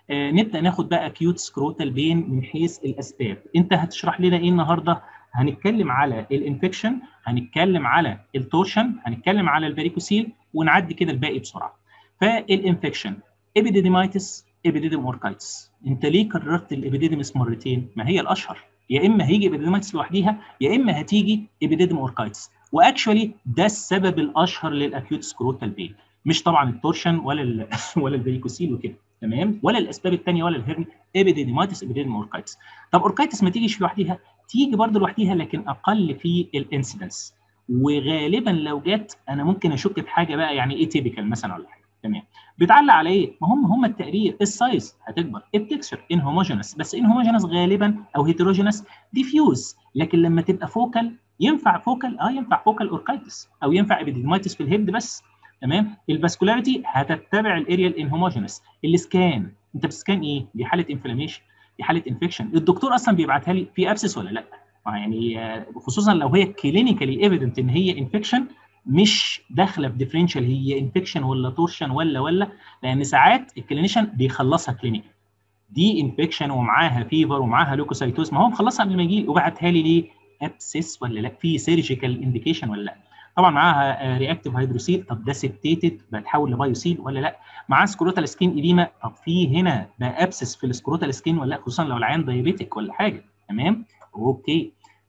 آه نبدا ناخد بقى اكيوت سكروتال بين من حيث الاسباب انت هتشرح لنا ايه النهارده هنتكلم على الانفكشن هنتكلم على التورشن هنتكلم على الفاريكوسيل ونعدي كده الباقي بسرعه فالانفكشن ابيديديمايتس ابيديديم اوركايتس انت ليه كررت الابيديديمس مرتين ما هي الاشهر يا اما هيجي ابيديديمايتس لوحديها يا اما هتيجي ابيديديم اوركايتس واكشولي ده السبب الاشهر للاكيوت سكروتال بين مش طبعا التورشن ولا ال ولا الفاريكوسيل وكده تمام ولا الاسباب الثانيه ولا الهرني ابيديديمايتس ابيديديم اوركايتس طب اوركايتس ما تيجيش لوحديها تيجي برضه لوحديها لكن اقل في الانسيدنس وغالبا لو جت انا ممكن اشك في حاجه بقى يعني ايه تيبيكال مثلا ولا حاجه تمام بتعلق على ايه؟ ما هم هم التقرير السايز هتكبر التكسر ان هوموجينس بس ان هوموجينس غالبا او هيتروجينس ديفيوز لكن لما تبقى فوكال ينفع فوكال اه ينفع فوكال اوركايتس او ينفع ابيديمايتس في الهيد بس تمام الفاسكولاريتي هتتبع الاريال ان هوموجينس السكان انت بتسكان ايه؟ دي حاله انفلاميشن دي حاله انفكشن الدكتور اصلا بيبعتها لي في ابسس ولا لا؟ يعني خصوصا لو هي كلينيكالي ايفيدنت ان هي انفكشن مش داخله في ديفرنشال هي انفكشن ولا تورشن ولا ولا لان ساعات الكلينيشن بيخلصها كلينيكال دي انفكشن ومعاها فيفر ومعاها لوكوسايتوز ما هو مخلصها قبل ما يجي وبعتها لي ليه ابسس ولا لا في سيرجيكال انديكيشن ولا لا طبعا معاها رياكتيف هيدروسيل طب ده سبتيتد بتحول لبايوسيل ولا لا معاه سكروتال سكين اديما طب في هنا بقى ابسس في السكروتال سكين ولا لا خصوصا لو العيان دايابيتك ولا حاجه تمام اوكي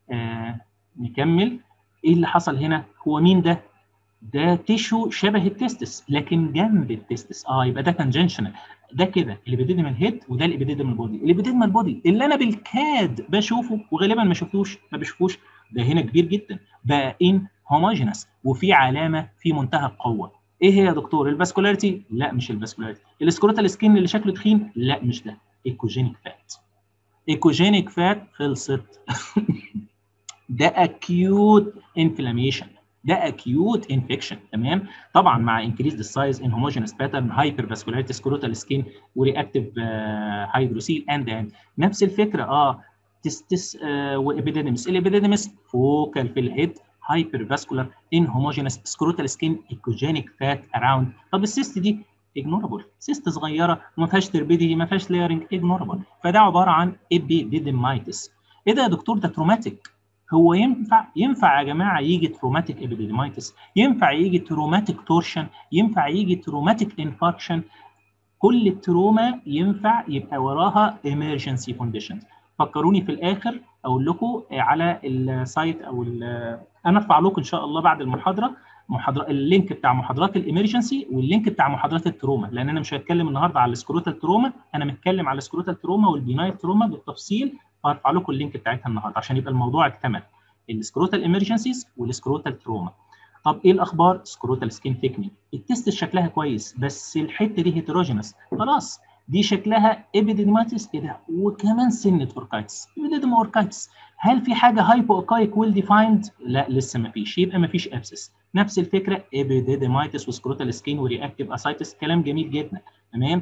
آه نكمل ايه اللي حصل هنا هو مين ده ده تيشو شبه التستس لكن جنب التستس اه يبقى ده تانجنشنال ده كده الابيديديمال هيد وده الابيديديمال بودي الابيديديمال بودي اللي انا بالكاد بشوفه وغالبا ما شفتوش ما بشوفوش ده هنا كبير جدا بقى ان هوموجينس وفي علامه في منتهى القوه ايه هي يا دكتور الفاسكولاريتي لا مش الفاسكولاريتي السكروتال سكين اللي شكله تخين لا مش ده ايكوجينيك فات ايكوجينيك فات خلصت ده اكيوت انفلاميشن ده اكيوت انفكشن تمام طبعا مع انكريز السايز ان هوموجينس باترن هايبر فاسكولاريتي سكروتال سكين ورياكتيف هيدروسيل اند اند نفس الفكره اه تستس آه وابيديديمس الابيديديمس فوكال في الهيد هايبر فاسكولار ان هوموجينس سكروتال سكين ايكوجينيك فات اراوند طب السيست دي اجنورابل سيست صغيره وما فيهاش تربيدي ما فيهاش لايرنج اجنورابل فده عباره عن ابيديديمايتس ايه ده يا دكتور ده تروماتيك هو ينفع ينفع يا جماعه يجي تروماتيك ابيديمايتس ينفع يجي تروماتيك تورشن ينفع يجي تروماتيك انفاركشن كل التروما ينفع يبقى وراها emergency conditions فكروني في الاخر اقول لكم على السايت او انا ارفع لكم ان شاء الله بعد المحاضره محاضره اللينك بتاع محاضرات الامرجنسي واللينك بتاع محاضرات التروما لان انا مش هتكلم النهارده على السكروتال تروما انا متكلم على السكروتال تروما والبينايل تروما بالتفصيل هرفع لكم اللينك بتاعتها النهارده عشان يبقى الموضوع اكتمل السكروتال امرجنسيز والسكروتال تروما طب ايه الاخبار سكروتال سكين تكنيك التست شكلها كويس بس الحته دي هيتروجينس خلاص دي شكلها ابيديديماتيس ايه ده وكمان سنه اوركايتس ابيديديم اوركايتس هل في حاجه هايبو اوكايك ويل ديفايند لا لسه ما فيش يبقى ما فيش ابسس نفس الفكره ابيديديمايتس وسكروتال سكين ورياكتيف اسايتس كلام جميل جدا تمام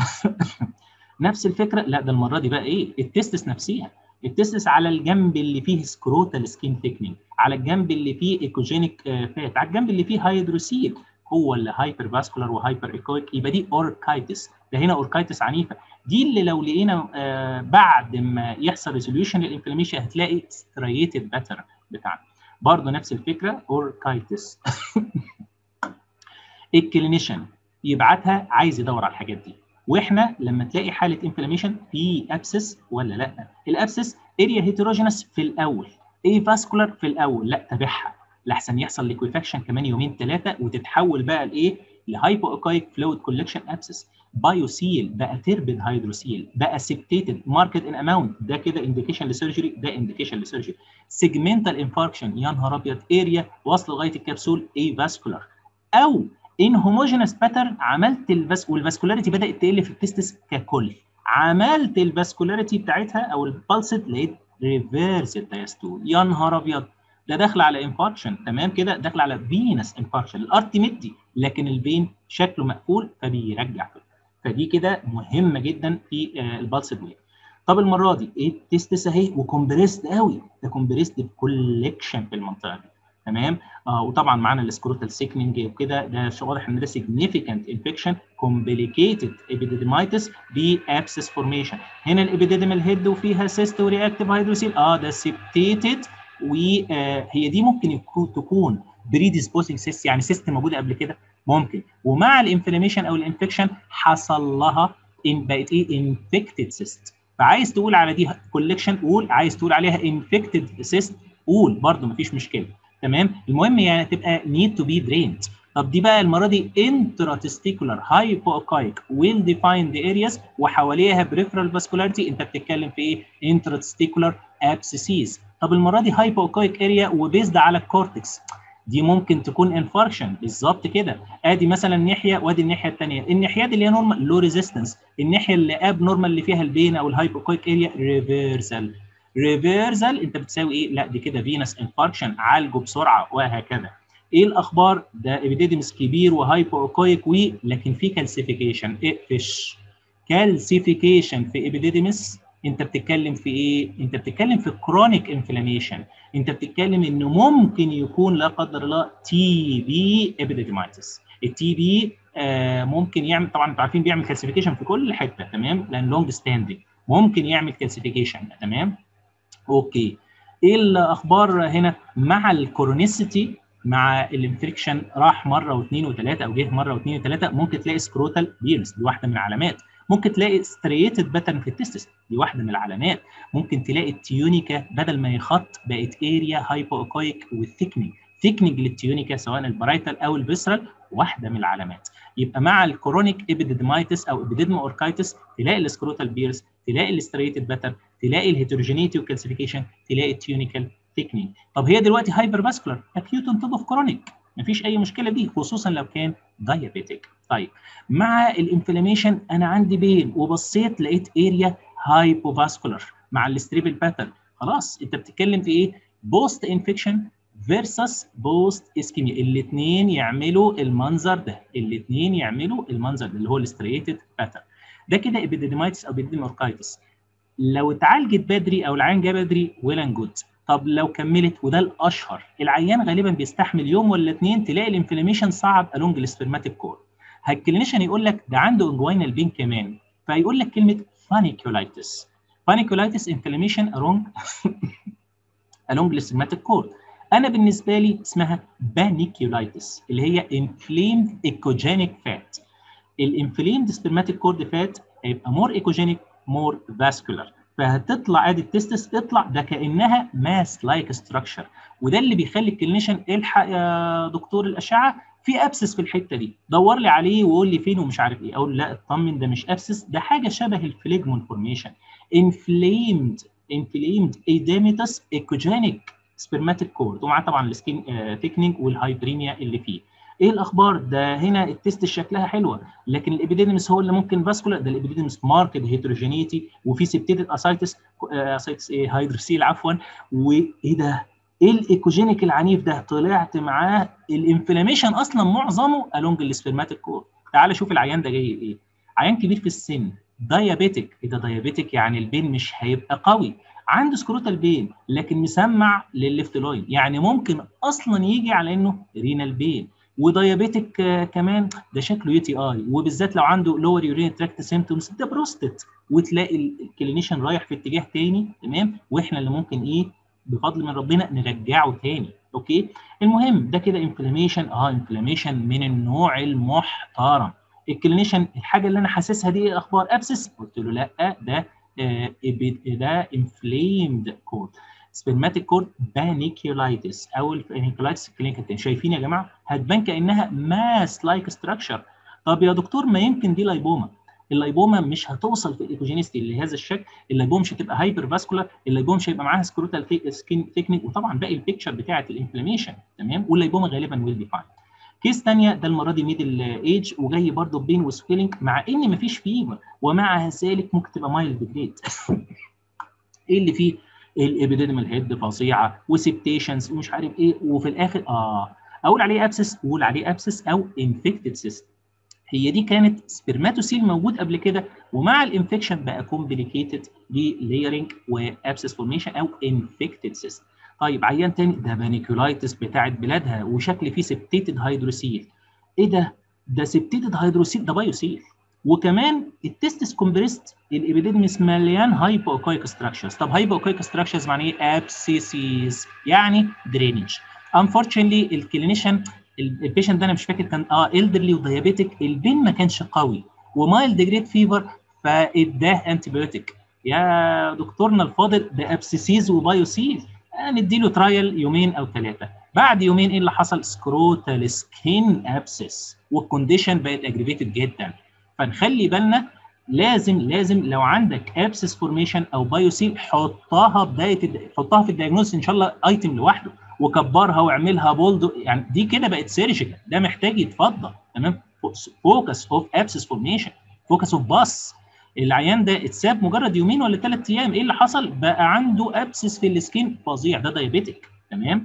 نفس الفكره لا ده المره دي بقى ايه التستس نفسيها التستس على الجنب اللي فيه سكروتال سكين ثيكنينج على الجنب اللي فيه ايكوجينيك فات على الجنب اللي فيه هيدروسيل هو اللي هايبر فاسكولار وهايبر ايكويك يبقى دي اوركايتس ده هنا اوركايتس عنيفه دي اللي لو لقينا آه بعد ما يحصل ريزوليوشن للانفلاميشن هتلاقي ستريتد باتر بتاعنا برضه نفس الفكره اوركايتس الكلينيشن يبعتها عايز يدور على الحاجات دي واحنا لما تلاقي حاله انفلاميشن في ابسس ولا لا الابسس اريا هيتروجينس في الاول ايه فاسكولار في الاول لا تابعها لحسن يحصل ليكويفاكشن كمان يومين ثلاثه وتتحول بقى لايه لهايبو اوكايك فلويد كولكشن ابسس بايوسيل بقى تربد هيدروسيل بقى سبتيتد ماركت ان اماونت ده كده انديكيشن لسيرجري ده انديكيشن لسيرجري سيجمنتال انفاركشن يا نهار ابيض اريا واصل لغايه الكبسول ايه فاسكولار او ان هوموجينس باترن عملت الفاس والفاسكولاريتي بدات تقل في التستس ككل عملت الفاسكولاريتي بتاعتها او البلسد لقيت ريفيرس الدايستول يا نهار ابيض ده داخل على انفاركشن تمام كده داخل على فينس انفاركشن الارت مدي لكن الفين شكله مقفول فبيرجع فدي كده مهمه جدا في البلسد ويف طب المره دي ايه التستس اهي وكومبريست قوي ده كومبريست بكولكشن في المنطقه دي تمام آه وطبعا معانا السكروتال سيكنينج وكده ده واضح ان ده significant infection complicated epididymitis بابسس فورميشن هنا الابيديديمال هيد وفيها سيست ورياكتيف هيدروسيل اه ده سيبتيتد وهي دي ممكن يكون تكون بريديسبوزنج سيست يعني سيست موجوده قبل كده ممكن ومع الانفلاميشن او الانفكشن حصل لها إن بقت ايه انفكتد سيست فعايز تقول على دي كولكشن قول عايز تقول عليها انفكتد سيست قول برضه مفيش مشكله تمام المهم يعني تبقى نيد تو بي دريند طب دي بقى المره دي انتراتستيكولار هايبوكايك ويل ديفايند ارياز وحواليها بريفرال فاسكولاريتي انت بتتكلم في ايه انتراتستيكولار ابسيسيز طب المره دي هايبوكايك اريا وبيزد على الكورتكس دي ممكن تكون انفاركشن بالظبط كده ادي مثلا ناحيه وادي الناحيه الثانيه الناحيات اللي هي نورمال لو ريزيستنس الناحيه اللي اب نورمال اللي فيها البين او الهايبوكايك اريا ريفرسال ريفرسال انت بتساوي ايه لا دي كده فينس انفاركشن عالجه بسرعه وهكذا ايه الاخبار ده ابيديدمس كبير وهايبوكايك و لكن في كالسيفيكيشن اقفش كالسيفيكيشن في ابيديدمس انت بتتكلم في ايه انت بتتكلم في كرونيك انفلاميشن انت بتتكلم انه ممكن يكون لا قدر الله تي بي ابيديدمايتس التي بي آه ممكن يعمل طبعا انتوا عارفين بيعمل كالسيفيكيشن في كل حته تمام لان لونج ستاندنج ممكن يعمل كالسيفيكيشن تمام اوكي ايه الاخبار هنا مع الكورونيسيتي مع الانفكشن راح مره واثنين وثلاثه او جه مره واثنين وثلاثه ممكن تلاقي سكروتال بيرس دي واحده من العلامات ممكن تلاقي ستريتد باترن في التستس دي واحده من العلامات ممكن تلاقي التيونيكا بدل ما يخط بقت اريا هايبوكويك والثيكنينج ثيكنينج للتيونيكا سواء البرايتال او الفيسرال واحده من العلامات يبقى مع الكرونيك ابيديدمايتس او ابيديدما اوركايتس تلاقي السكروتال بيرس تلاقي الستريتد باترن تلاقي الهيتروجينيتي والكالسيفيكيشن تلاقي التيونيكال ثيكنينج طب هي دلوقتي هايبر فاسكولار اكيوت اون توب اوف كرونيك مفيش اي مشكله دي خصوصا لو كان دايابيتيك طيب مع الانفلاميشن انا عندي بين وبصيت لقيت اريا هايبوفاسكولار مع الستريبل باترن خلاص انت بتتكلم في ايه بوست انفكشن فيرسس بوست اسكيميا الاثنين يعملوا المنظر ده الاثنين يعملوا المنظر ده اللي هو الستريتد باترن ده كده ابيديديمايتس او ابيديديموركايتس لو اتعالجت بدري او العين جه بدري ويل اند جود طب لو كملت وده الاشهر العيان غالبا بيستحمل يوم ولا اثنين تلاقي الانفلاميشن صعب الونج السبرماتيك كور الكلينيشن يقول لك ده عنده انجوينال بين كمان فيقول لك كلمه فانيكولايتس فانيكولايتس انفلاميشن along along السبرماتيك كور انا بالنسبه لي اسمها بانيكولايتس اللي هي انفليمد ايكوجينيك فات الانفليمد سبرماتيك كورد فات هيبقى مور ايكوجينيك مور فاسكولار فهتطلع ادي التستس تطلع ده كانها ماس لايك ستراكشر وده اللي بيخلي الكلينيشن الحق يا دكتور الاشعه في ابسس في الحته دي دور لي عليه وقول لي فين ومش عارف ايه اقول لا اطمن ده مش ابسس ده حاجه شبه الفليجمون فورميشن انفليمد انفليمد ايديميتس ايكوجينيك سبرماتيك كورد ومعاه طبعا السكين تكنيك والهايبريميا اللي فيه ايه الاخبار ده هنا التست شكلها حلوه لكن الابيديدمس هو اللي ممكن فاسكولار ده الابيديدمس ماركت هيتروجينيتي وفي سبتيتد اسايتس اسايتس ايه هيدروسيل عفوا وايه ده ايه الايكوجينيك العنيف ده طلعت معاه الانفلاميشن اصلا معظمه الونج السبرماتيك كور تعال شوف العيان ده جاي ايه عيان كبير في السن دايابيتك ايه ده دايابيتك يعني البين مش هيبقى قوي عنده سكروتال بين لكن مسمع للليفت لاين يعني ممكن اصلا يجي على انه رينال بين ودايابيتك كمان ده شكله يو تي اي وبالذات لو عنده لور يورين تراكت سيمتومز ده بروستات وتلاقي الكلينيشن رايح في اتجاه تاني تمام واحنا اللي ممكن ايه بفضل من ربنا نرجعه تاني اوكي المهم ده كده انفلاميشن اه انفلاميشن من النوع المحترم الكلينيشن الحاجه اللي انا حاسسها دي ايه اخبار ابسس قلت له لا ده آه ده انفليمد كود سبرماتيك كورد بانيكيولايتس او البانيكيولايتس كلينيكال شايفين يا جماعه هتبان كانها ماس لايك ستراكشر طب يا دكتور ما يمكن دي لايبوما اللايبوما مش هتوصل في الايكوجينيستي لهذا الشكل اللايبوما مش هتبقى هايبر فاسكولار اللايبوما مش هيبقى معاها سكروتال سكين تكنيك وطبعا باقي البيكتشر بتاعه الانفلاميشن تمام واللايبوما غالبا ويل ديفايند كيس ثانيه ده المره دي ميدل ايج وجاي برضه بين وسويلنج مع ان مفيش فيبر ومع ذلك ممكن تبقى مايلد جريد ايه اللي فيه الابيديدمال هيد فظيعه وسبتيشنز ومش عارف ايه وفي الاخر اه اقول عليه ابسس اقول عليه ابسس او انفكتد سيست هي دي كانت سبرماتوسيل موجود قبل كده ومع الانفكشن بقى كومبليكيتد بليرنج وابسس فورميشن او انفكتد سيست طيب عيان تاني ده بانيكولايتس بتاعت بلادها وشكل فيه سبتيتد هيدروسيل ايه ده ده سبتيتد هيدروسيل ده بايوسيل وكمان التستس كومبريست الابيديدمس مليان هايبوكويك ستراكشرز طب هايبوكويك ستراكشرز معناه ايه ابسيسيز يعني درينج انفورشنلي الكلينيشن البيشنت ده انا مش فاكر كان اه الدرلي وديابيتك البين ما كانش قوي ومايلد جريد فيفر فاداه انتيبيوتيك يا دكتورنا الفاضل ده ابسيسيز وبايوسيل نديله ترايل يومين او ثلاثه بعد يومين ايه اللي حصل سكروتال سكين ابسس والكونديشن بقت اجريفيتد جدا فنخلي بالنا لازم لازم لو عندك ابسس فورميشن او بايوسيل حطها بدايه حطها في الدايجنوز ان شاء الله ايتم لوحده وكبرها واعملها بولد يعني دي كده بقت سيرجيكال ده محتاج يتفضل تمام فوكس اوف ابسس فورميشن فوكس اوف باس العيان ده اتساب مجرد يومين ولا ثلاث ايام ايه اللي حصل بقى عنده ابسس في السكين فظيع ده دايابيتك تمام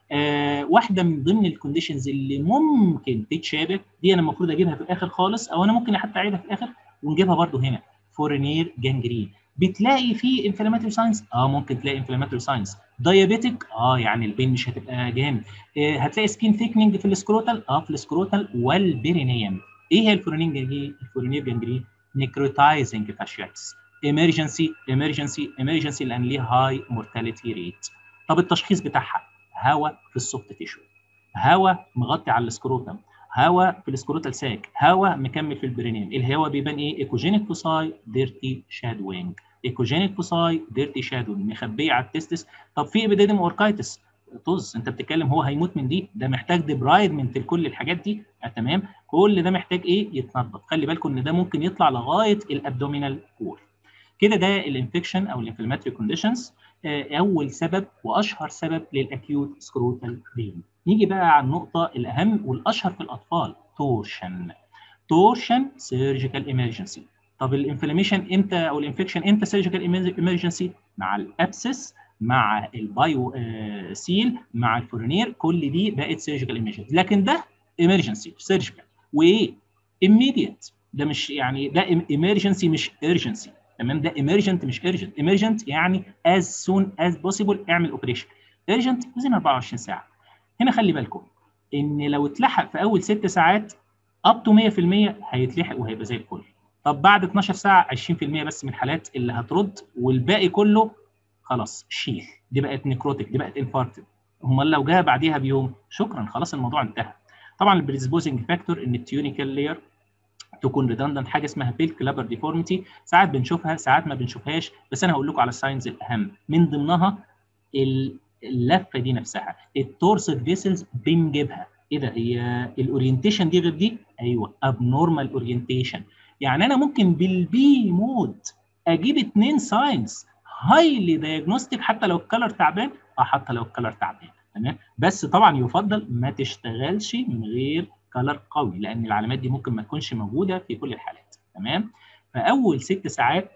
آه واحده من ضمن الكونديشنز اللي ممكن تتشابه دي انا المفروض اجيبها في الاخر خالص او انا ممكن حتى اعيدها في الاخر ونجيبها برده هنا فورينير جانجرين بتلاقي في انفلاماتوري ساينس اه ممكن تلاقي انفلاماتوري ساينس دايابيتك اه يعني البين مش هتبقى جامد آه هتلاقي سكين ثيكنينج في السكروتال اه في السكروتال والبيرينيوم ايه هي الفورينير جانجرين الفورينير جانجرين necrotizing fasciitis emergency emergency emergency لان ليه هاي mortality rate طب التشخيص بتاعها هواء في السوفت تيشو هواء مغطي على السكروتم هواء في السكروتال ساك هواء مكمل في البرينيم الهواء بيبان ايه ايكوجينيك فوساي ديرتي شادوينج ايكوجينيك فوساي ديرتي شادوينج مخبيه على التستس طب في ابيديديم اوركايتس طز انت بتتكلم هو هيموت من دي ده محتاج ديبرايدمنت لكل الحاجات دي آه تمام كل ده محتاج ايه يتنظف خلي بالكم ان ده ممكن يطلع لغايه الابدومينال وول كده ده الانفكشن او الانفلاماتوري كونديشنز اول سبب واشهر سبب للاكيوت سكروتال بين نيجي بقى على النقطه الاهم والاشهر في الاطفال تورشن تورشن سيرجيكال ايمرجنسي طب الانفلاميشن امتى او الانفكشن امتى سيرجيكال ايمرجنسي مع الابسس مع البايو آه سيل مع الفورنير كل دي بقت سيرجيكال ايمرجنسي لكن ده ايمرجنسي سيرجيكال وايه immediate ده مش يعني ده emergency مش urgency تمام ده emergent مش urgent emergent يعني as soon as possible اعمل اوبريشن urgent within 24 ساعه هنا خلي بالكم ان لو اتلحق في اول ست ساعات اب تو 100% هيتلحق وهيبقى زي الفل طب بعد 12 ساعه 20% بس من الحالات اللي هترد والباقي كله خلاص شيل دي بقت نيكروتيك دي بقت انفاركتد امال لو جاها بعديها بيوم شكرا خلاص الموضوع انتهى طبعا البريسبوزنج فاكتور ان التيونيكال لاير تكون ريدندنت حاجه اسمها بيل كلابر ديفورميتي ساعات بنشوفها ساعات ما بنشوفهاش بس انا هقول لكم على الساينز الاهم من ضمنها اللفه دي نفسها التورسد فيسلز بنجيبها ايه ده هي الاورينتيشن دي غير دي ايوه ابنورمال اورينتيشن يعني انا ممكن بالبي مود اجيب اثنين ساينز هايلي دايجنوستيك حتى لو الكلر تعبان اه حتى لو الكلر تعبان تمام بس طبعا يفضل ما تشتغلش من غير كلر قوي لان العلامات دي ممكن ما تكونش موجوده في كل الحالات تمام فاول ست ساعات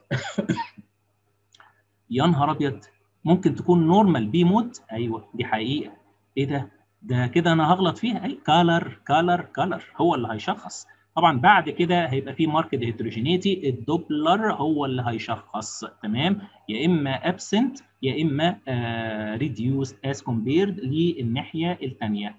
يا نهار ابيض ممكن تكون نورمال بي مود ايوه دي حقيقه ايه ده ده كده انا هغلط فيها اي كالر كالر كالر هو اللي هيشخص طبعا بعد كده هيبقى في ماركت هيتروجينيتي الدوبلر هو اللي هيشخص تمام يا اما ابسنت يا اما ريديوست از كومبيرد للناحيه الثانيه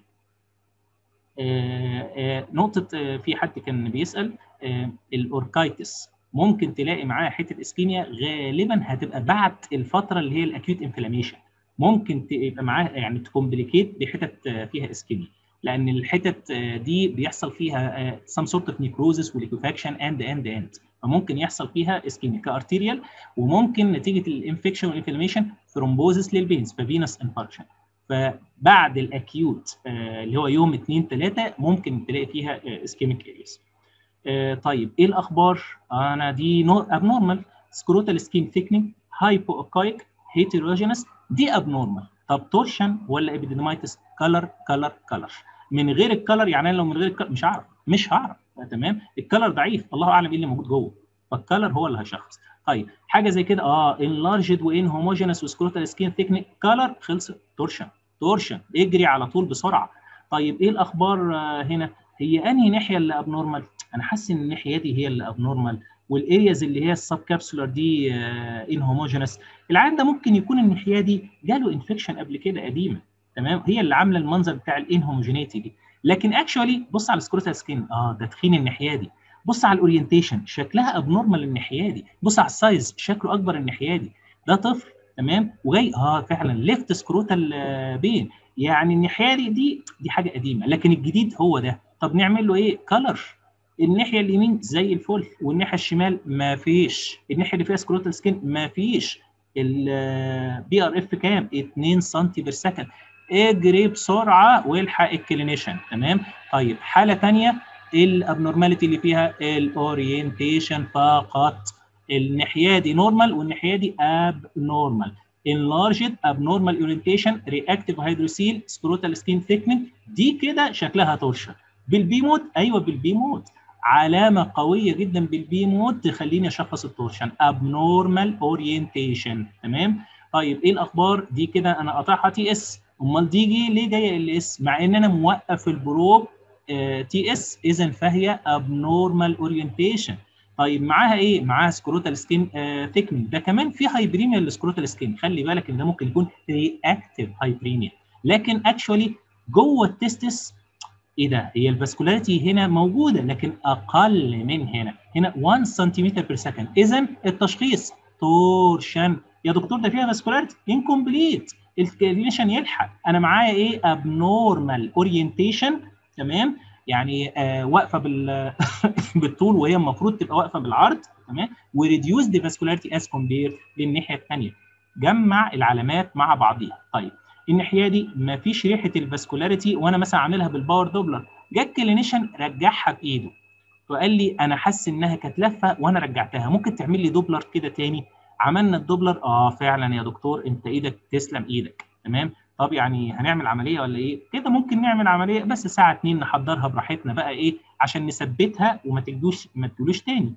نقطه في حد كان بيسال الاوركايتس ممكن تلاقي معاه حته اسكيميا غالبا هتبقى بعد الفتره اللي هي الاكيوت انفلاميشن ممكن تبقى معاه يعني تكومبليكيت بحتت فيها اسكيميا لان الحتت دي بيحصل فيها some sort of necrosis وليكوفاكشن اند اند اند فممكن يحصل فيها اسكيميا كارتيريال وممكن نتيجه الانفكشن والانفلاميشن ثرومبوزس للفينز ففينس انفاركشن فبعد الاكيوت اللي هو يوم 2 3 ممكن تلاقي فيها اسكيميك اريز طيب ايه الاخبار انا دي ابنورمال سكروتال سكين ثيكنينج هايبوكايك هيتروجينس دي ابنورمال طب تورشن ولا ابيديدمايتس كلر كلر كلر من غير الكلر يعني انا لو من غير الكلر مش هعرف مش هعرف تمام الكلر ضعيف الله اعلم ايه اللي موجود جوه فالكلر هو اللي هيشخص طيب حاجه زي كده اه انلارجد وان هوموجينس وسكروتال سكين ثيكنيك كلر خلصت تورشن تورشن اجري على طول بسرعه طيب ايه الاخبار آه هنا هي انهي ناحيه اللي ابنورمال انا حاسس ان الناحيه دي هي اللي ابنورمال والارياز اللي هي السب كابسولار دي ان هوموجينس العيان ده ممكن يكون الناحيه دي جاله انفكشن قبل كده قديمه تمام هي اللي عامله المنظر بتاع الان هوموجينيتي دي لكن اكشولي بص على السكروتال سكين اه ده تخين الناحيه دي بص على الاورينتيشن شكلها ابنورمال الناحيه دي بص على السايز شكله اكبر الناحيه دي ده طفل تمام وجاي اه فعلا ليفت سكروتال بين يعني الناحيه دي دي دي حاجه قديمه لكن الجديد هو ده طب نعمل له ايه كلر الناحيه اليمين زي الفل والناحيه الشمال ما فيش الناحيه اللي فيها سكروتال سكين ما فيش البي ار اف كام 2 سم بير سكند اجري بسرعه والحق الكلينيشن تمام طيب حاله ثانيه الابنورماليتي اللي فيها الاورينتيشن فقط الناحيه دي نورمال والناحيه دي اب نورمال enlarged abnormal orientation reactive hydrocele scrotal skin thickening دي كده شكلها تورشن بالبي مود ايوه بالبي مود علامه قويه جدا بالبي مود تخليني اشخص التورشن abnormal orientation تمام طيب ايه الاخبار دي كده انا قاطعها تي اس امال دي جي ليه جايه ال اس مع ان انا موقف البروب تي اس اذا فهي abnormal orientation طيب معاها ايه؟ معاها سكروتال سكين ثيكنينج ده كمان في هايبريميا للسكروتال سكين خلي بالك ان ده ممكن يكون رياكتيف هايبريميا لكن اكشولي جوه التستس ايه ده؟ هي الفاسكولاريتي هنا موجوده لكن اقل من هنا هنا 1 سنتيمتر بير سكند اذا التشخيص تورشن يا دكتور ده فيها فاسكولاريتي انكمبليت الكلينيشن يلحق انا معايا ايه؟ ابنورمال اورينتيشن تمام؟ يعني آه واقفه بال بالطول وهي المفروض تبقى واقفه بالعرض تمام وريديوس دي فاسكولاريتي از كومبير للناحيه الثانيه جمع العلامات مع بعضيها طيب الناحيه دي ما فيش ريحه الفاسكولاريتي وانا مثلا عاملها بالباور دوبلر جه الكلينيشن رجعها بايده وقال لي انا حاسس انها كانت لفه وانا رجعتها ممكن تعمل لي دوبلر كده تاني عملنا الدوبلر اه فعلا يا دكتور انت ايدك تسلم ايدك تمام طب يعني هنعمل عمليه ولا ايه؟ كده ممكن نعمل عمليه بس ساعه اتنين نحضرها براحتنا بقى ايه عشان نثبتها وما تجوش ما تقولوش تاني.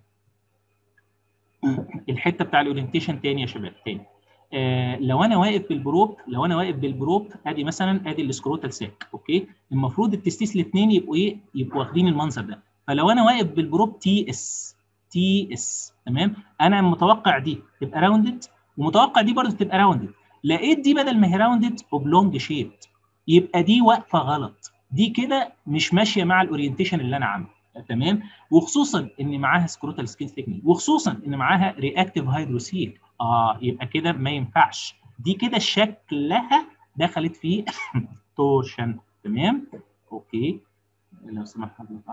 الحته بتاع الاورينتيشن تاني يا شباب تاني. آه لو انا واقف بالبروب لو انا واقف بالبروب ادي مثلا ادي السكروتال ساك اوكي المفروض التستيس الاثنين يبقوا ايه؟ يبقوا واخدين المنظر ده فلو انا واقف بالبروب تي اس تي اس تمام انا متوقع دي تبقى راوندد ومتوقع دي برضه تبقى راوندد لقيت دي بدل ما هي راوندد اوبلونج شيب يبقى دي واقفه غلط دي كده مش ماشيه مع الاورينتيشن اللي انا عامله تمام وخصوصا ان معاها سكروتال سكين ثيكنينج وخصوصا ان معاها رياكتيف هيدروسيل اه يبقى كده ما ينفعش دي كده شكلها دخلت في تورشن تمام اوكي لو سمحت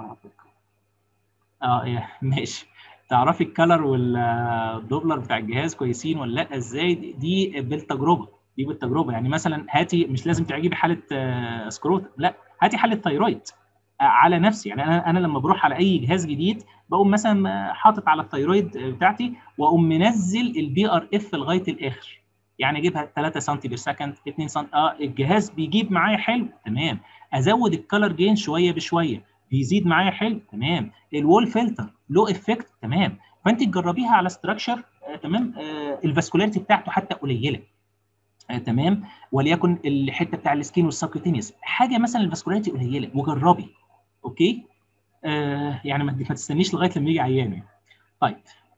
اه ماشي تعرفي الكلر والدوبلر بتاع الجهاز كويسين ولا لا ازاي دي بالتجربه دي بالتجربه يعني مثلا هاتي مش لازم تعجبي حاله سكروت لا هاتي حاله ثايرويد على نفسي يعني انا انا لما بروح على اي جهاز جديد بقوم مثلا حاطط على الثايرويد بتاعتي واقوم منزل البي ار اف لغايه الاخر يعني اجيبها 3 سم بير سكند 2 سم اه الجهاز بيجيب معايا حلو تمام ازود الكلر جين شويه بشويه بيزيد معايا حلو تمام الوول فلتر له افكت تمام فانت تجربيها على ستراكشر آه تمام آه الفاسكولاريتي بتاعته حتى قليله آه تمام وليكن الحته بتاع السكين والسبكوتينيوس حاجه مثلا الفاسكولاريتي قليله وجربي اوكي آه يعني ما تستنيش لغايه لما يجي عيان يعني. طيب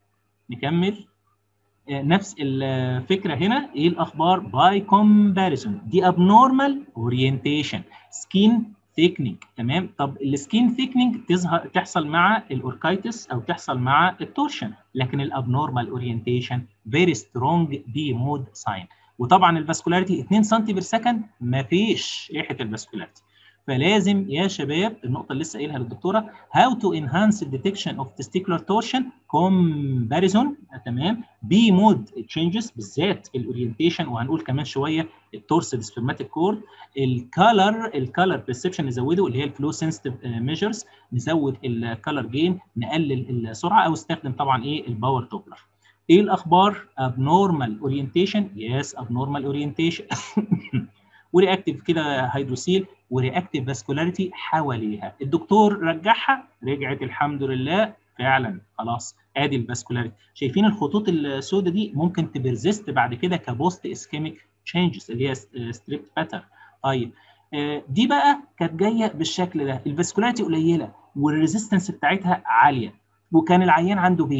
نكمل آه نفس الفكره هنا ايه الاخبار باي كومباريزون دي ابنورمال اورينتيشن سكين ثيكنينج تمام طب السكين ثيكنينج تظهر تحصل مع الاوركايتس او تحصل مع التورشن لكن الابنورمال اورينتيشن فيري سترونج بي مود ساين وطبعا الفاسكولاريتي 2 سم بير سكند ما فيش ريحه الفاسكولاريتي فلازم يا شباب النقطه اللي لسه قايلها للدكتوره how to enhance the detection of testicular torsion comparison تمام بي مود تشينجز بالذات الاورينتيشن وهنقول كمان شويه التورسد سبرماتيك كورد الكالر الكالر برسبشن نزوده اللي هي الفلو سنسيتيف ميجرز نزود الكالر جين نقلل السرعه او استخدم طبعا ايه الباور دوبلر ايه الاخبار abnormal orientation yes abnormal orientation ورياكتيف كده هيدروسيل ورياكتيف فاسكولاريتي حواليها الدكتور رجعها رجعت الحمد لله فعلا خلاص ادي الفاسكولاريتي شايفين الخطوط السوداء دي ممكن تبرزست بعد كده كبوست اسكيميك تشينجز اللي هي ستريب باتر طيب دي بقى كانت جايه بالشكل ده الفاسكولاريتي قليله والريزيستنس بتاعتها عاليه وكان العيان عنده بين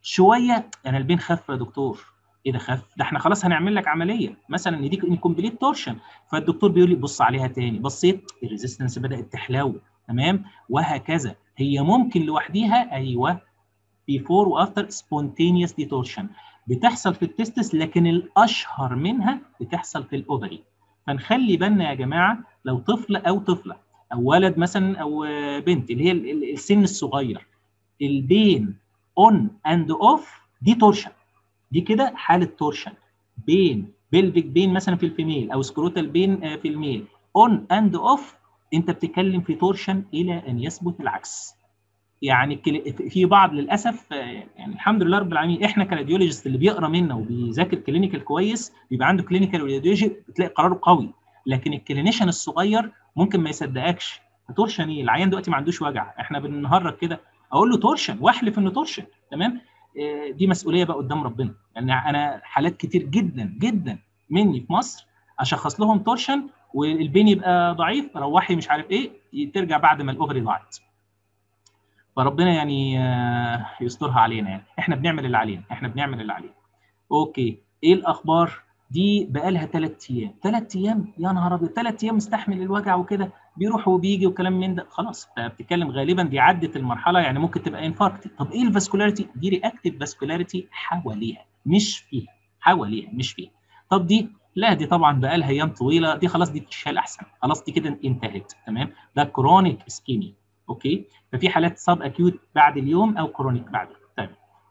شويه انا البين خف يا دكتور ايه ده خف ده احنا خلاص هنعمل لك عمليه مثلا نديك انكمبليت تورشن فالدكتور بيقول لي بص عليها تاني بصيت الريزيستنس بدات تحلو تمام وهكذا هي ممكن لوحديها ايوه بيفور وافتر سبونتينيوس ديتورشن بتحصل في التستس لكن الاشهر منها بتحصل في الاوفري فنخلي بالنا يا جماعه لو طفل او طفله او ولد مثلا او بنت اللي هي السن الصغير البين اون اند اوف دي تورشن دي كده حاله تورشن بين بلفيك بين مثلا في الفيميل او سكروتال بين في الميل اون اند اوف انت بتتكلم في تورشن الى ان يثبت العكس يعني في بعض للاسف يعني الحمد لله رب العالمين احنا كراديولوجيست اللي بيقرا منا وبيذاكر كلينيكال كويس بيبقى عنده كلينيكال راديولوجي بتلاقي قراره قوي لكن الكلينيشن الصغير ممكن ما يصدقكش تورشن ايه العيان دلوقتي ما عندوش وجع احنا بنهرج كده اقول له تورشن واحلف انه تورشن تمام دي مسؤوليه بقى قدام ربنا يعني انا حالات كتير جدا جدا مني في مصر اشخص لهم تورشن والبين يبقى ضعيف روحي مش عارف ايه ترجع بعد ما الاوفري ضاعت فربنا يعني يسترها علينا يعني احنا بنعمل اللي علينا احنا بنعمل اللي علينا اوكي ايه الاخبار دي بقى لها ثلاث ايام ثلاث ايام يا نهار ابيض ثلاث ايام مستحمل الوجع وكده بيروح وبيجي وكلام من ده خلاص انت بتتكلم غالبا دي عدت المرحله يعني ممكن تبقى انفاركت طب ايه الفاسكولاريتي دي رياكتيف فاسكولاريتي حواليها مش فيها حواليها مش فيها طب دي لا دي طبعا بقى لها ايام طويله دي خلاص دي تتشال احسن خلاص دي كده انتهت تمام ده كرونيك اسكيميا اوكي ففي حالات سب اكيوت بعد اليوم او كرونيك بعد طيب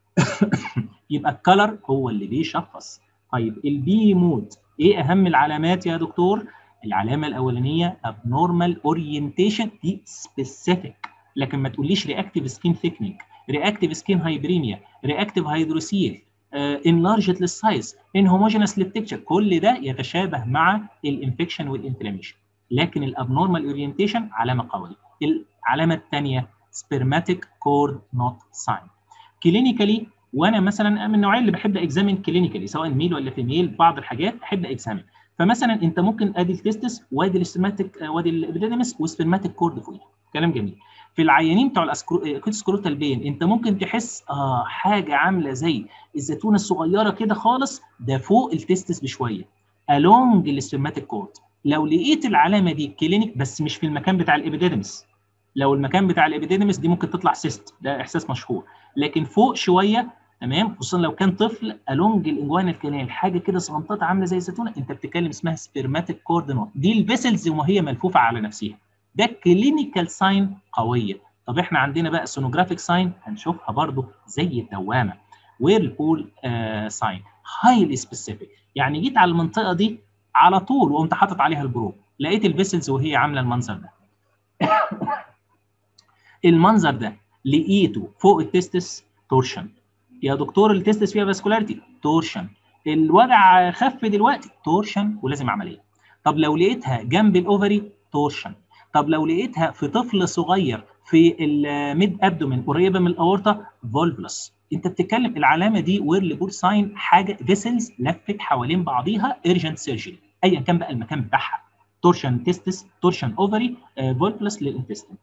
يبقى الكلر هو اللي بيشخص طيب البي مود ايه اهم العلامات يا دكتور العلامه الاولانيه abnormal orientation دي specific لكن ما تقوليش reactive skin thickening reactive skin hyperemia reactive hydrocele uh, enlarged للسايز inhomogeneous للتكتشر كل ده يتشابه مع الانفكشن والانفلاميشن لكن الابنورمال اورينتيشن علامه قويه العلامه الثانيه spermatic cord not sign كلينيكالي وانا مثلا من النوعيه اللي بحب اكزامين كلينيكالي سواء ميل ولا فيميل بعض الحاجات احب اكزامين فمثلا انت ممكن ادي التستس وادي السبرماتيك وادي الابيديديمس وسبرماتيك كورد فوقيه كلام جميل في العيانين بتوع الاسكروتال بين انت ممكن تحس اه حاجه عامله زي الزيتونه الصغيره كده خالص ده فوق التستس بشويه along السبرماتيك كورد لو لقيت العلامه دي كلينيك بس مش في المكان بتاع الابيديديمس لو المكان بتاع الابيديديمس دي ممكن تطلع سيست ده احساس مشهور لكن فوق شويه تمام خصوصا لو كان طفل الونج الانجوانال كانال حاجه كده صغنططه عامله زي الزيتونه انت بتتكلم اسمها سبيرماتيك كوردينوت دي الفيسلز وهي ملفوفه على نفسها ده كلينيكال ساين قويه طب احنا عندنا بقى سونوجرافيك ساين هنشوفها برضو زي الدوامه ويرلبول آه ساين هايلي سبيسيفيك يعني جيت على المنطقه دي على طول وقمت حاطط عليها البروب لقيت الفيسلز وهي عامله المنظر ده المنظر ده لقيته فوق التستس تورشن يا دكتور التستس فيها فاسكولاريتي تورشن الوجع خف دلوقتي تورشن ولازم عمليه طب لو لقيتها جنب الاوفري تورشن طب لو لقيتها في طفل صغير في الميد ابدومين قريبه من الاورطه فولفلس انت بتتكلم العلامه دي ويرلبور ساين حاجه فيسلز لفت حوالين بعضيها ايرجنت سيرجري ايا كان بقى المكان بتاعها تورشن تستس تورشن اوفري فولفلس للانتستين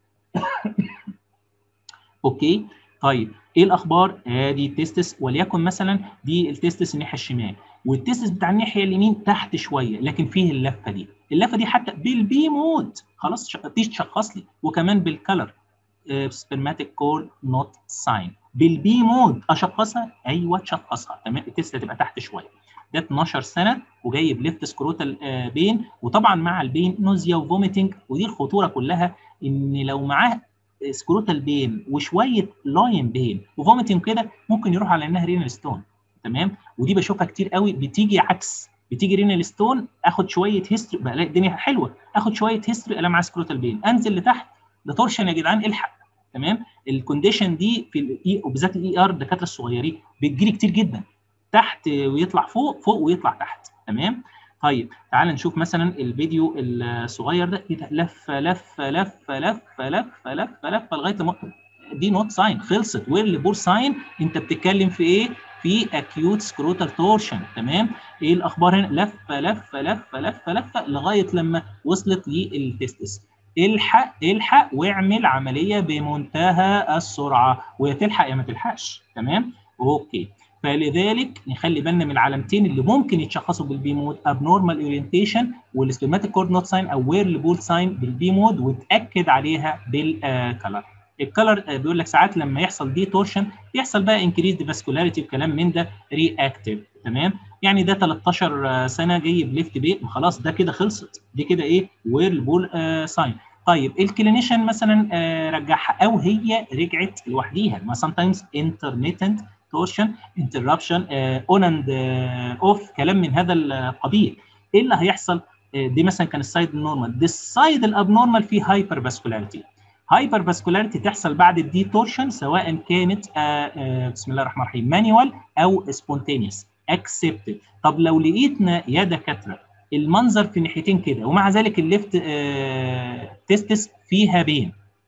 اوكي طيب ايه الاخبار ادي آه التستس وليكن مثلا دي التستس الناحيه الشمال والتستس بتاع الناحيه اليمين تحت شويه لكن فيه اللفه دي اللفه دي حتى بالبي مود خلاص تيجي تشخص لي وكمان بالكلر سبرماتيك كول نوت ساين بالبي مود اشخصها ايوه تشخصها تمام التست تبقى تحت شويه ده 12 سنه وجايب ليفت سكروتال آه بين وطبعا مع البين نوزيا وفوميتنج ودي الخطوره كلها ان لو معاه سكروتال بين وشويه لاين بين وفوميتنج كده ممكن يروح على انها رينال ستون تمام ودي بشوفها كتير قوي بتيجي عكس بتيجي رينال ستون اخد شويه هيستوري بلاقي الدنيا حلوه اخد شويه هيستوري الاقي معاه سكروتال بين انزل لتحت ده تورشن يا جدعان الحق تمام الكونديشن دي في الاي وبالذات الاي ار الدكاتره الصغيرين بتجيلي كتير جدا تحت ويطلع فوق فوق ويطلع تحت تمام طيب تعال نشوف مثلا الفيديو الصغير ده كده لف لف لف لف لف لف لف لغايه ما دي نوت ساين خلصت ويرلي بور ساين انت بتتكلم في ايه؟ في اكيوت سكروتال تورشن تمام؟ ايه الاخبار هنا؟ لف لف لف لف لف لغايه لما وصلت للتستس الحق الحق واعمل عمليه بمنتهى السرعه ويا تلحق يا ما تلحقش تمام؟ اوكي فلذلك نخلي بالنا من العلامتين اللي ممكن يتشخصوا بالبي مود ابنورمال اورينتيشن والسبيماتيك كورد نوت ساين او وير بول ساين بالبي مود وتاكد عليها بالكلر الكلر بيقول لك ساعات لما يحصل دي تورشن بيحصل بقى انكريز فاسكولاريتي وكلام من ده رياكتيف تمام يعني ده 13 سنه جاي بليفت بيت خلاص ده كده خلصت دي كده ايه وير بول ساين طيب الكلينيشن مثلا آه رجعها او هي رجعت لوحديها ما sometimes intermittent torsion interruption اون اند اوف كلام من هذا القبيل ايه اللي هيحصل آه دي مثلا كان السايد النورمال دي السايد الابنورمال فيه هايبر فاسكولاريتي هايبر فاسكولاريتي تحصل بعد الدي تورشن سواء كانت آه آه بسم الله الرحمن الرحيم مانيوال او سبونتينيوس اكسبتد طب لو لقيتنا يا دكاتره المنظر في ناحيتين كده ومع ذلك الليفت آه تستس فيها بين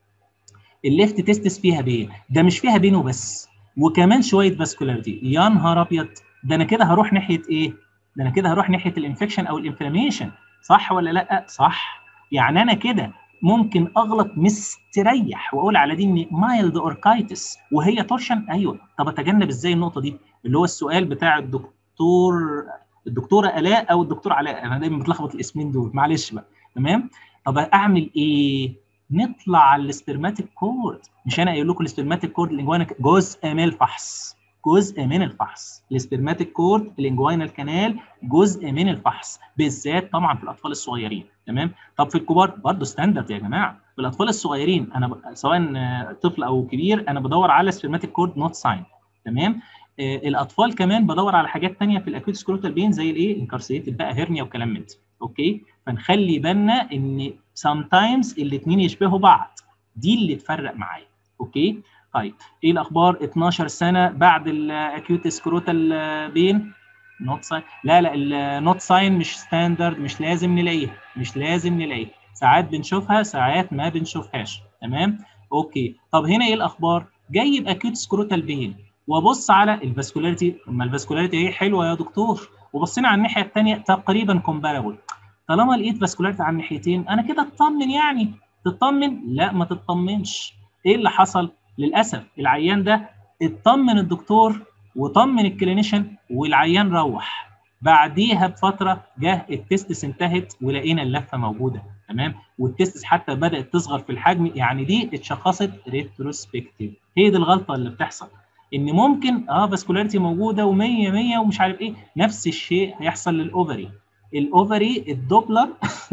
الليفت تستس فيها بين ده مش فيها بين وبس وكمان شويه فاسكولاريتي يا نهار ابيض ده انا كده هروح ناحيه ايه ده انا كده هروح ناحيه الانفكشن او الانفلاميشن صح ولا لا صح يعني انا كده ممكن اغلط مستريح واقول على دي ان مايلد اوركايتس وهي تورشن ايوه طب اتجنب ازاي النقطه دي اللي هو السؤال بتاع الدكتور الدكتوره الاء او الدكتور علاء انا دايما بتلخبط الاسمين دول معلش بقى تمام طب اعمل ايه نطلع على السبرماتيك كورد مش انا قايل لكم السبرماتيك كورد الانجوانا جزء من الفحص جزء من الفحص السبرماتيك كورد الانجوينال كانال جزء من الفحص بالذات طبعا في الاطفال الصغيرين تمام طب في الكبار برضه ستاندرد يا جماعه في الاطفال الصغيرين انا ب... سواء طفل او كبير انا بدور على سبرماتيك كورد نوت ساين تمام آه الاطفال كمان بدور على حاجات ثانيه في الاكيوت سكروتال بين زي الايه انكارسيتد بقى هيرنيا وكلام من ده اوكي فنخلي بالنا ان سام تايمز الاثنين يشبهوا بعض دي اللي تفرق معايا اوكي طيب ايه الاخبار 12 سنه بعد الاكيوت سكروتال بين نوت ساين لا لا النوت ساين مش ستاندرد مش لازم نلاقيها مش لازم نلاقيها ساعات بنشوفها ساعات ما بنشوفهاش تمام اوكي طب هنا ايه الاخبار جاي باكيوت سكروتال بين وابص على الفاسكولاريتي اما الفاسكولاريتي هي حلوه يا دكتور وبصينا على الناحيه الثانيه تقريبا كومبارابل طالما لقيت فاسكولاريتي على الناحيتين انا كده اطمن يعني تطمن لا ما تطمنش ايه اللي حصل للاسف العيان ده اطمن الدكتور وطمن الكلينيشن والعيان روح بعديها بفتره جه التستس انتهت ولقينا اللفه موجوده تمام والتستس حتى بدات تصغر في الحجم يعني دي اتشخصت ريتروسبكتيف هي دي الغلطه اللي بتحصل ان ممكن اه فاسكولاريتي موجوده و100 100 ومش عارف ايه نفس الشيء هيحصل للاوفري الاوفري الدوبلر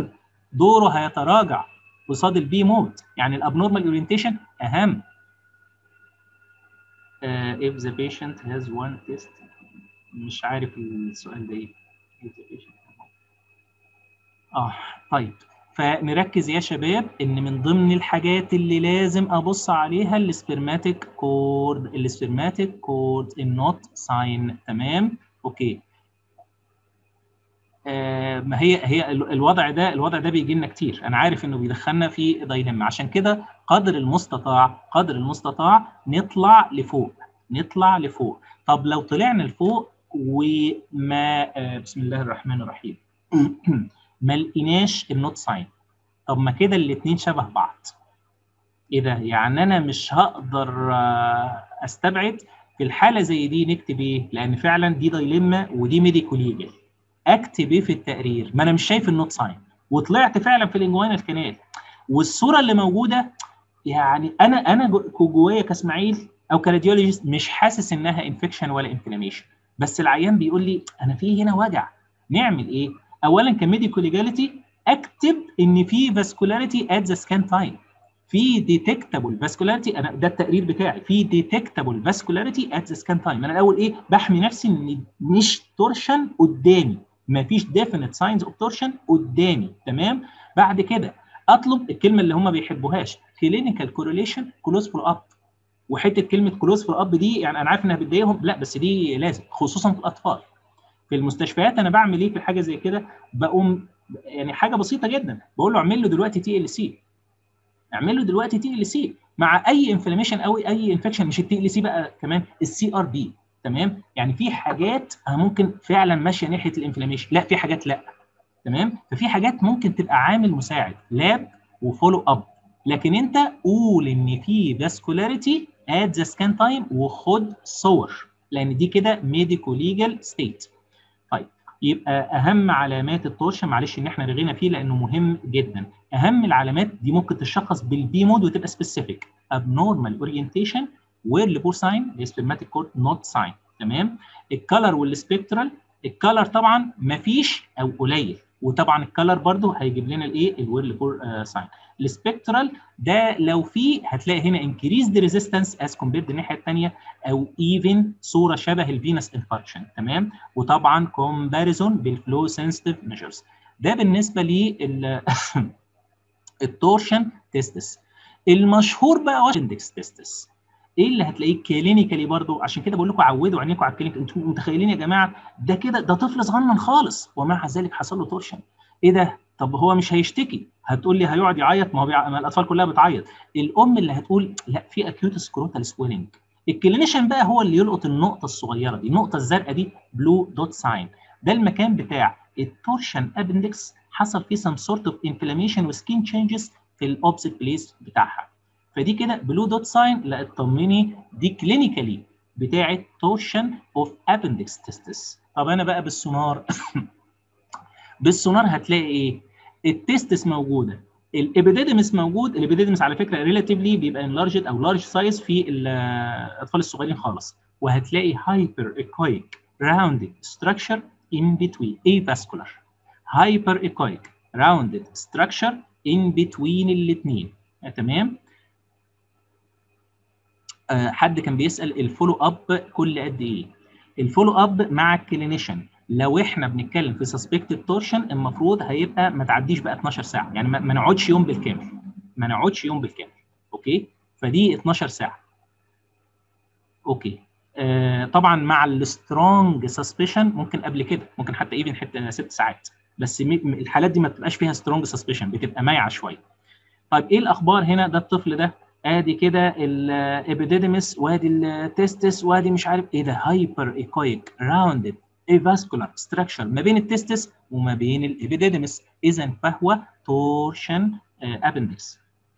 دوره هيتراجع قصاد البي مود يعني الابنورمال اورينتيشن اهم uh, if the patient has one test مش عارف السؤال ده ايه اه طيب فنركز يا شباب ان من ضمن الحاجات اللي لازم ابص عليها السبرماتيك كورد السبرماتيك كورد النوت ساين تمام اوكي آه ما هي هي الوضع ده الوضع ده بيجي لنا كتير انا عارف انه بيدخلنا في دايلما عشان كده قدر المستطاع قدر المستطاع نطلع لفوق نطلع لفوق طب لو طلعنا لفوق وما آه بسم الله الرحمن الرحيم ما لقيناش النوت ساين طب ما كده الاثنين شبه بعض ايه ده يعني انا مش هقدر آه استبعد في الحاله زي دي نكتب ايه لان فعلا دي دايلما ودي ميديكو ليجل اكتب ايه في التقرير ما انا مش شايف النوت ساين وطلعت فعلا في الانجوينال كانال والصوره اللي موجوده يعني انا انا جوايا كاسماعيل او كراديولوجيست مش حاسس انها انفكشن ولا انفلاميشن بس العيان بيقول لي انا في هنا وجع نعمل ايه اولا كميديكال ليجاليتي اكتب ان في فاسكولاريتي ات ذا سكان تايم في ديتكتابل فاسكولاريتي انا ده التقرير بتاعي في ديتكتابل فاسكولاريتي ات ذا سكان تايم انا الاول ايه بحمي نفسي ان مش تورشن قدامي ما فيش ديفينيت ساينز اوف تورشن قدامي تمام بعد كده اطلب الكلمه اللي هم ما بيحبوهاش كلينيكال كورليشن كلوز فول اب وحته كلمه كلوز فول اب دي يعني انا عارف انها بتضايقهم لا بس دي لازم خصوصا في الاطفال في المستشفيات انا بعمل ايه في حاجه زي كده بقوم يعني حاجه بسيطه جدا بقول له اعمل له دلوقتي تي ال سي اعمل له دلوقتي تي ال سي مع اي انفلاميشن او اي انفكشن مش التي ال سي بقى كمان السي ار بي تمام يعني في حاجات ممكن فعلا ماشيه ناحيه الانفلاميشن لا في حاجات لا تمام ففي حاجات ممكن تبقى عامل مساعد لاب وفولو اب لكن انت قول ان في فاسكولاريتي ات ذا سكان تايم وخد صور لان دي كده ميديكو ليجال ستيت طيب يبقى اهم علامات التورشن معلش ان احنا رغينا فيه لانه مهم جدا اهم العلامات دي ممكن تشخص بالبي مود وتبقى سبيسيفيك abnormal orientation where البورساين السبرماتيك كورد نوت ساين تمام الكالر والسبكترال الكالر طبعا مفيش او قليل وطبعا الكالر برضو هيجيب لنا الايه الويرل بور ساين السبكترال ده لو في هتلاقي هنا انكريزد ريزيستنس از كومبيرد الناحيه الثانيه او ايفن صوره شبه الفينس انفاركشن تمام وطبعا كومباريزون بالفلو سنسيتيف ميجرز ده بالنسبه لل التورشن تيستس المشهور بقى واندكس تيستس ايه اللي هتلاقيه كلينيكالي برضو عشان كده بقول لكم عودوا عينيكم على الكلينيك انتوا متخيلين يا جماعه ده كده ده طفل صغنن خالص ومع ذلك حصل له تورشن ايه ده طب هو مش هيشتكي هتقول لي هيقعد يعيط ما هو بيع... ما الاطفال كلها بتعيط الام اللي هتقول لا في اكيوت سكروتال سويلنج الكلينيشن بقى هو اللي يلقط النقطه الصغيره دي النقطه الزرقاء دي بلو دوت ساين ده المكان بتاع التورشن ابندكس حصل فيه سم سورت اوف انفلاميشن وسكين تشينجز في الاوبسيت بليس بتاعها فدي كده بلو دوت ساين لا اطمني دي كلينيكالي بتاعه تورشن اوف ابندكس تيستس طب انا بقى بالسونار بالسونار هتلاقي ايه التستس موجوده الابيديدمس موجود الابيديدمس على فكره ريلاتيفلي بيبقى انلارجد او لارج سايز في الاطفال الصغيرين خالص وهتلاقي هايبر ايكويك راوندد ستراكشر ان بتوين اي فاسكولار هايبر ايكويك راوندد ستراكشر ان بتوين الاثنين تمام آه حد كان بيسال الفولو اب كل قد ايه الفولو اب مع الكلينيشن لو احنا بنتكلم في سسبكتد تورشن المفروض هيبقى ما تعديش بقى 12 ساعه يعني ما نقعدش يوم بالكامل ما نقعدش يوم بالكامل اوكي فدي 12 ساعه اوكي آه طبعا مع السترونج سسبشن ممكن قبل كده ممكن حتى ايفن حتى ست ساعات بس الحالات دي ما بتبقاش فيها سترونج سسبشن بتبقى مايعه شويه طيب ايه الاخبار هنا ده الطفل ده ادي كده الابيديدمس وادي التستس وادي مش عارف ايه ده هايبر ايكويك راوندد avascular structure ما بين التستس وما بين الابيديدمس اذا فهو تورشن ابندكس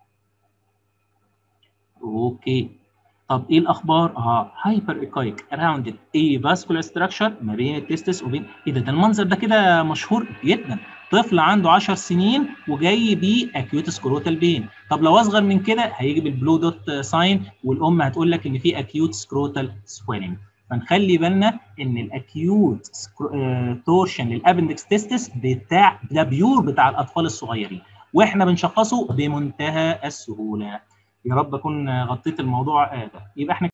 اوكي طب ايه الاخبار اه هايبر ايكويك راوندد avascular structure ما بين التستس وبين ايه ده ده المنظر ده كده مشهور جدا طفل عنده 10 سنين وجاي بيه اكيوت سكروتال بين طب لو اصغر من كده هيجي بالبلو دوت ساين والام هتقول لك ان في اكيوت سكروتال سويلنج فنخلي بالنا ان الاكيوت تورشن للابندكس تيستس بتاع ده بيور بتاع الاطفال الصغيرين واحنا بنشخصه بمنتهى السهوله يا رب اكون غطيت الموضوع ده يبقى احنا